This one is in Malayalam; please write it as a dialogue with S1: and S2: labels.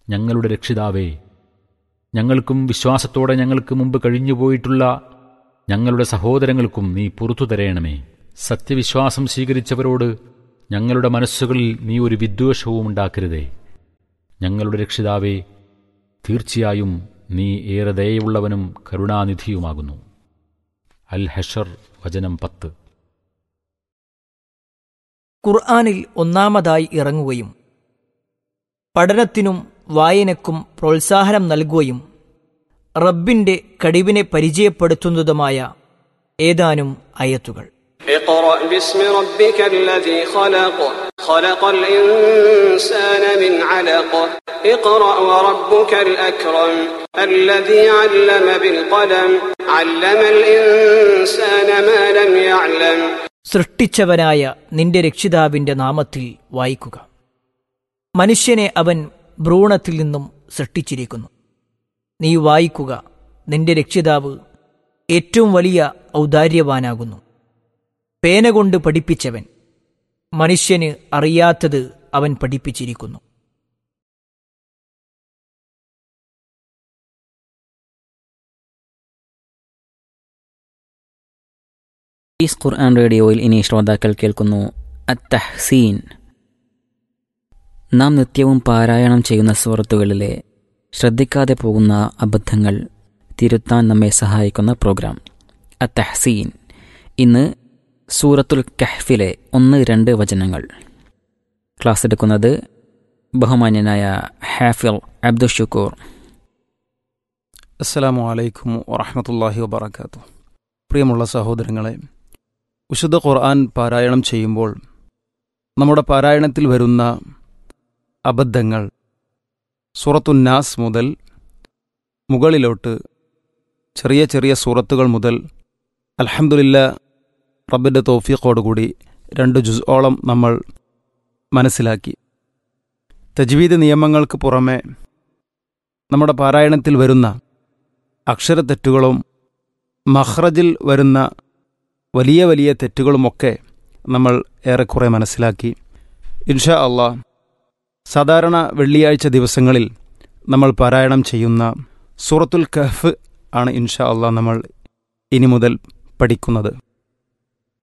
S1: ഞങ്ങളുടെ രക്ഷിതാവേ ഞങ്ങൾക്കും വിശ്വാസത്തോടെ ഞങ്ങൾക്ക് മുമ്പ് കഴിഞ്ഞുപോയിട്ടുള്ള ഞങ്ങളുടെ സഹോദരങ്ങൾക്കും നീ പുറത്തു തരയണമേ സത്യവിശ്വാസം സ്വീകരിച്ചവരോട് ഞങ്ങളുടെ മനസ്സുകളിൽ നീ ഒരു വിദ്വേഷവും ഉണ്ടാക്കരുതേ ഞങ്ങളുടെ രക്ഷിതാവേ തീർച്ചയായും നീ ഏറെ ദയയുള്ളവനും കരുണാനിധിയുമാകുന്നു അൽ ഹഷർ വചനം പത്ത്
S2: ഖുർആാനിൽ ഒന്നാമതായി ഇറങ്ങുകയും പഠനത്തിനും വായനക്കും പ്രോത്സാഹനം നൽകുകയും റബ്ബിന്റെ കഴിവിനെ പരിചയപ്പെടുത്തുന്നതുമായ ഏതാനും അയത്തുകൾ
S3: اقرأ باسم ربك الذي خلق خلق الإنسان من علق اقرأ وربك الأكرم الذي علم بالقلم علم الإنسان ما لم يعلم
S2: സൃഷ്ടിച്ചവനായ നിന്റെ രക്ഷിതാവിന്റെ നാമത്തിൽ വായിക്കുക മനുഷ്യനെ അവൻ ഭ്രൂണത്തിൽ നിന്നും സൃഷ്ടിച്ചിരിക്കുന്നു നീ വായിക്കുക നിന്റെ രക്ഷിതാവ് ഏറ്റവും വലിയ ഔദാര്യവാനാകുന്നു പേന കൊണ്ട് പഠിപ്പിച്ചവൻ മനുഷ്യന് അറിയാത്തത് അവൻ പഠിപ്പിച്ചിരിക്കുന്നു
S4: ഈസ് ഖുർആൻ റേഡിയോയിൽ ഇനി ശ്രോതാക്കൾ കേൾക്കുന്നു അത്തഹ്സീൻ നാം നിത്യവും പാരായണം ചെയ്യുന്ന സുഹൃത്തുക്കളിലെ ശ്രദ്ധിക്കാതെ പോകുന്ന അബദ്ധങ്ങൾ തിരുത്താൻ നമ്മെ സഹായിക്കുന്ന പ്രോഗ്രാം അത്തഹ്സീൻ ഇന്ന് സൂറത്തുൽ കഹ്ഫിലെ ഒന്ന് രണ്ട് വചനങ്ങൾ ക്ലാസ് എടുക്കുന്നത് ബഹുമാന്യനായ ഹാഫിൽ അബ്ദുൽ ഷുക്കൂർ
S5: അസ്സലാമു അലൈക്കും വറഹമത്തല്ലാഹി വബർക്കാത്തു പ്രിയമുള്ള സഹോദരങ്ങളെ വിശുദ്ധ ഖുർആൻ പാരായണം ചെയ്യുമ്പോൾ നമ്മുടെ പാരായണത്തിൽ വരുന്ന അബദ്ധങ്ങൾ സൂറത്തുന്നാസ് മുതൽ മുകളിലോട്ട് ചെറിയ ചെറിയ സൂറത്തുകൾ മുതൽ അൽഹംദുലില്ല റബ്ബിൻ്റെ തോഫീഖോടുകൂടി രണ്ട് ജുസോളം നമ്മൾ മനസ്സിലാക്കി തജ്വീദ് നിയമങ്ങൾക്ക് പുറമെ നമ്മുടെ പാരായണത്തിൽ വരുന്ന അക്ഷരത്തെറ്റുകളും മഹ്റജിൽ വരുന്ന വലിയ വലിയ തെറ്റുകളുമൊക്കെ നമ്മൾ ഏറെക്കുറെ മനസ്സിലാക്കി ഇൻഷാ അള്ളാ സാധാരണ വെള്ളിയാഴ്ച ദിവസങ്ങളിൽ നമ്മൾ പാരായണം ചെയ്യുന്ന സൂറത്തുൽ കഹ്ഫ് ആണ് ഇൻഷാ അള്ളാ നമ്മൾ ഇനി മുതൽ പഠിക്കുന്നത്